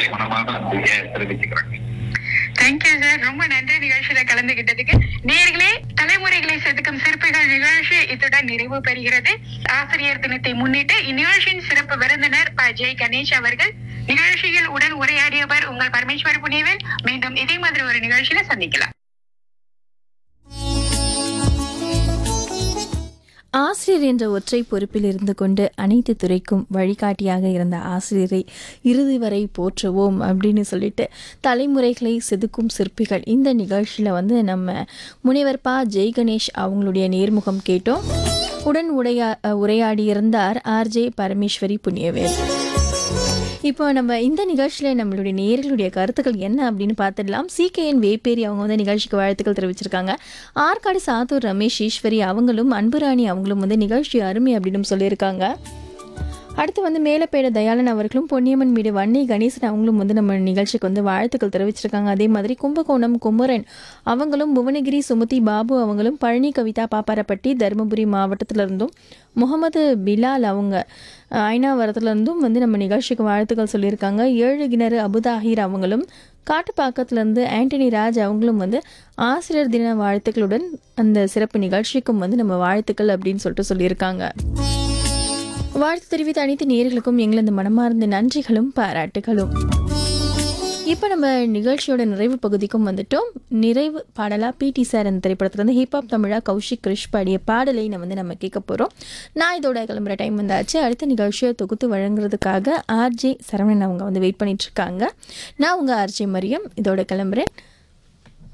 என்னுடைய மனமார்ந்த நன்றியை தெரிவிச்சுக்கிறேன் தேங்க்யூ சார் ரொம்ப நன்றி நிகழ்ச்சியில கலந்துகிட்டதுக்கு நேர்களே தலைமுறைகளை செதுக்கும் சிற்பிகள் நிகழ்ச்சி இத்துடன் நிறைவு பெறுகிறது ஆசிரியர் தினத்தை முன்னிட்டு இந்நிகழ்ச்சியின் சிறப்பு விருந்தினர் ப ஜெய் கணேஷ் அவர்கள் நிகழ்ச்சியில் உடன் உரையாடியவர் உங்கள் பரமேஸ்வரி புனிவேல் மீண்டும் இதே மாதிரி ஒரு நிகழ்ச்சியில சந்திக்கலாம் ஆசிரியர் என்ற ஒற்றை பொறுப்பில் இருந்து கொண்டு அனைத்து துறைக்கும் வழிகாட்டியாக இருந்த ஆசிரியரை இறுதி வரை போற்றுவோம் அப்படின்னு சொல்லிட்டு தலைமுறைகளை செதுக்கும் சிற்பிகள் இந்த நிகழ்ச்சியில் வந்து நம்ம முனைவர் பா ஜெய் கணேஷ் அவங்களுடைய நேர்முகம் கேட்டோம் உடன் உரையா உரையாடியிருந்தார் ஆர்ஜே பரமேஸ்வரி புண்ணியவேல் இப்போ நம்ம இந்த நிகழ்ச்சியில் நம்மளுடைய நேர்களுடைய கருத்துக்கள் என்ன அப்படின்னு பார்த்துடலாம் சிகேஎன் வேப்பேரி அவங்க வந்து நிகழ்ச்சிக்கு வாழ்த்துக்கள் தெரிவிச்சிருக்காங்க ஆற்காடு சாத்தூர் ரமேஷ் ஈஸ்வரி அவங்களும் அன்புராணி அவங்களும் வந்து நிகழ்ச்சி அருமை அப்படின்னு சொல்லியிருக்காங்க அடுத்து வந்து மேலப்பேட தயாளன் அவர்களும் பொன்னியம்மன் மீது வன்னி கணேசன் அவங்களும் வந்து நம்ம நிகழ்ச்சிக்கு வந்து வாழ்த்துக்கள் தெரிவிச்சிருக்காங்க அதே மாதிரி கும்பகோணம் குமரன் அவங்களும் புவனகிரி சுமதி பாபு அவங்களும் பழனி கவிதா பாப்பாரப்பட்டி தருமபுரி மாவட்டத்திலிருந்தும் முகமது பிலால் அவங்க அஹ், ஐநாவரத்துலேருந்தும் வந்து நம்ம நிகழ்ச்சிக்கு வாழ்த்துக்கள் சொல்லியிருக்காங்க ஏழு கிணறு அபுதாஹிர் அவங்களும் காட்டுப்பாக்கத்துலேருந்து ஆண்டனி ராஜ் அவங்களும் வந்து ஆசிரியர் தின வாழ்த்துக்களுடன் அந்த சிறப்பு நிகழ்ச்சிக்கும் வந்து நம்ம வாழ்த்துக்கள் அப்படின்னு சொல்லிட்டு சொல்லியிருக்காங்க வாழ்த்து தெரிவித்த அனைத்து நேயர்களுக்கும் எங்களது மனமார்ந்த நன்றிகளும் பாராட்டுகளும் இப்போ நம்ம நிகழ்ச்சியோட நிறைவு பகுதிக்கும் வந்துட்டோம் நிறைவு பாடலா பிடி சார் அந்த திரைப்படத்துலேருந்து ஹிப்ஹாப் தமிழா கௌஷிக் கிருஷ் பாடிய பாடலை நம்ம வந்து நம்ம கேட்க போகிறோம் நான் இதோட கிளம்புற டைம் வந்தாச்சு அடுத்த நிகழ்ச்சியை தொகுத்து வழங்குறதுக்காக ஆர்ஜே சரவணன் அவங்க வந்து வெயிட் பண்ணிட்டு இருக்காங்க நான் உங்கள் ஆர்ஜே மரியம் இதோட கிளம்புறேன்